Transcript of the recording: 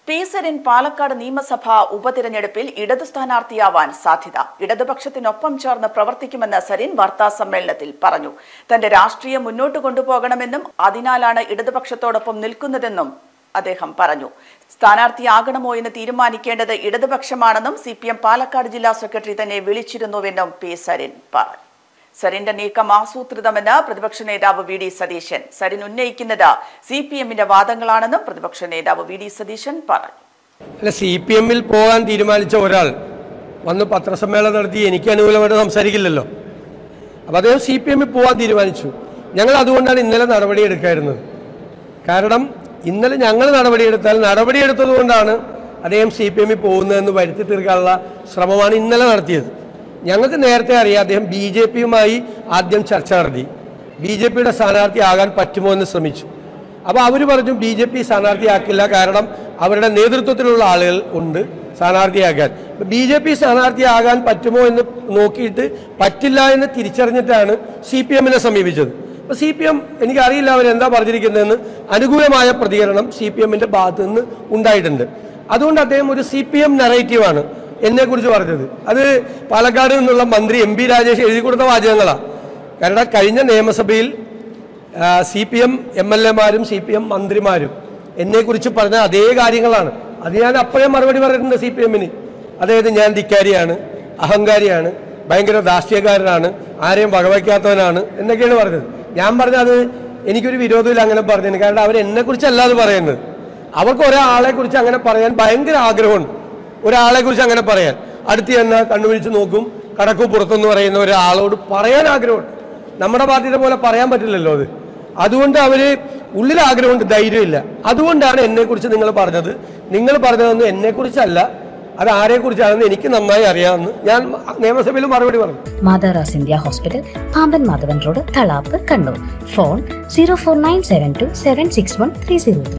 P Sarin Palakkad നിയമസഭാ ഉപതിരഞ്ഞെടുപ്പിൽ ഇടതു സ്ഥാനാർത്ഥിയാവാൻ സാധ്യത ഇടതുപക്ഷത്തിനൊപ്പം ചേർന്ന് പ്രവർത്തിക്കുമെന്ന് സരിൻ വാർത്താ സമ്മേളനത്തിൽ പറഞ്ഞു തന്റെ രാഷ്ട്രീയം മുന്നോട്ട് കൊണ്ടുപോകണമെന്നും അതിനാലാണ് ഇടതുപക്ഷത്തോടൊപ്പം നിൽക്കുന്നതെന്നും അദ്ദേഹം പറഞ്ഞു സ്ഥാനാർത്ഥിയാകണമോ എന്ന് തീരുമാനിക്കേണ്ടത് ഇടതുപക്ഷമാണെന്നും സി പി എം പാലക്കാട് ജില്ലാ സെക്രട്ടറി തന്നെ വിളിച്ചിരുന്നുവെന്നും പി സരിൻ പറഞ്ഞു സരിന്റെ നീക്കം ആസൂത്രിതമെന്ന് പ്രതിപക്ഷ നേതാവ് വി ഡി സതീശൻ സരിൻ ഉന്നയിക്കുന്നത് സി പി എമ്മിന്റെ വാദങ്ങളാണെന്നും പ്രതിപക്ഷ നേതാവ് വി ഡി സതീശൻ പറഞ്ഞു അല്ല സി പി എമ്മിൽ പോകാൻ തീരുമാനിച്ച ഒരാൾ വന്ന് പത്രസമ്മേളനം നടത്തി എനിക്ക് അനുകൂലമായിട്ട് സംസാരിക്കില്ലല്ലോ അപ്പോൾ അദ്ദേഹം സി പി എമ്മിൽ പോകാൻ തീരുമാനിച്ചു ഞങ്ങൾ അതുകൊണ്ടാണ് ഇന്നലെ നടപടിയെടുക്കായിരുന്നത് കാരണം ഇന്നലെ ഞങ്ങൾ നടപടിയെടുത്താൽ നടപടിയെടുത്തത് കൊണ്ടാണ് അദ്ദേഹം സി പി എമ്മിൽ പോകുന്നതെന്ന് വരുത്തി തീർക്കാനുള്ള ശ്രമമാണ് ഇന്നലെ നടത്തിയത് ഞങ്ങൾക്ക് നേരത്തെ അറിയാം അദ്ദേഹം ബി ജെ പിയുമായി ആദ്യം ചർച്ച നടത്തി ബി ജെ പിയുടെ സ്ഥാനാർത്ഥിയാകാൻ പറ്റുമോ എന്ന് ശ്രമിച്ചു അപ്പോൾ അവർ പറഞ്ഞു ബി ജെ പി സ്ഥാനാർത്ഥിയാക്കില്ല കാരണം അവരുടെ നേതൃത്വത്തിലുള്ള ആളുകൾ ഉണ്ട് സ്ഥാനാർത്ഥിയാക്കാൻ ബി ജെ പി സ്ഥാനാർത്ഥിയാകാൻ പറ്റുമോ എന്ന് നോക്കിയിട്ട് പറ്റില്ല എന്ന് തിരിച്ചറിഞ്ഞിട്ടാണ് സി പി എമ്മിനെ സമീപിച്ചത് അപ്പോൾ സി പി എം എനിക്കറിയില്ല അവരെന്താ പറഞ്ഞിരിക്കുന്നതെന്ന് അനുകൂലമായ പ്രതികരണം സി പി എമ്മിൻ്റെ ഭാഗത്തു നിന്ന് ഉണ്ടായിട്ടുണ്ട് അതുകൊണ്ട് അദ്ദേഹം ഒരു സി പി എം നെറേറ്റീവാണ് എന്നെക്കുറിച്ച് പറഞ്ഞത് അത് പാലക്കാട് നിന്നുള്ള മന്ത്രി എം പി രാജേഷ് എഴുതി കൊടുത്ത വാചകങ്ങളാണ് കാരണം കഴിഞ്ഞ നിയമസഭയിൽ C P M M L എമാരും സി പി എം മന്ത്രിമാരും എന്നെക്കുറിച്ച് പറഞ്ഞ അതേ കാര്യങ്ങളാണ് അത് ഞാൻ അപ്പോഴേ മറുപടി പറഞ്ഞിട്ടുണ്ട് സി പി എമ്മിന് അതായത് ഞാൻ ധിക്കാരിയാണ് അഹങ്കാരിയാണ് ഭയങ്കര ദാഷ്ട്രീയക്കാരനാണ് ആരെയും വകവയ്ക്കാത്തവനാണ് എന്നൊക്കെയാണ് പറഞ്ഞത് ഞാൻ പറഞ്ഞത് എനിക്കൊരു വിരോധമില്ല അങ്ങനെ പറഞ്ഞത് കാരണം അവർ എന്നെക്കുറിച്ചല്ല അത് പറയുന്നത് അവർക്ക് ഒരാളെ കുറിച്ച് അങ്ങനെ പറയാൻ ഭയങ്കര ആഗ്രഹമുണ്ട് ഒരാളെ കുറിച്ച് അങ്ങനെ പറയാൻ അടുത്ത് ചെന്ന് കണ്ണുപിടിച്ച് നോക്കും കടക്കു പുറത്തെന്ന് പറയുന്ന ഒരാളോട് പറയാൻ ആഗ്രഹമുണ്ട് നമ്മുടെ പാർട്ടിയുടെ പോലെ പറയാൻ പറ്റില്ലല്ലോ അത് അതുകൊണ്ട് അവര് ഉള്ളിൽ ആഗ്രഹമുണ്ട് ധൈര്യമില്ല അതുകൊണ്ടാണ് എന്നെക്കുറിച്ച് നിങ്ങൾ പറഞ്ഞത് നിങ്ങൾ പറഞ്ഞതൊന്നും എന്നെക്കുറിച്ചല്ല അത് ആരെക്കുറിച്ചാണെന്ന് എനിക്ക് നന്നായി അറിയാമെന്ന് ഞാൻ നിയമസഭയിൽ മറുപടി പറഞ്ഞു മാതാറാസ് India hospital Pamban Madhavan road Thalap Kannur phone zero four nine seven two seven six one three zero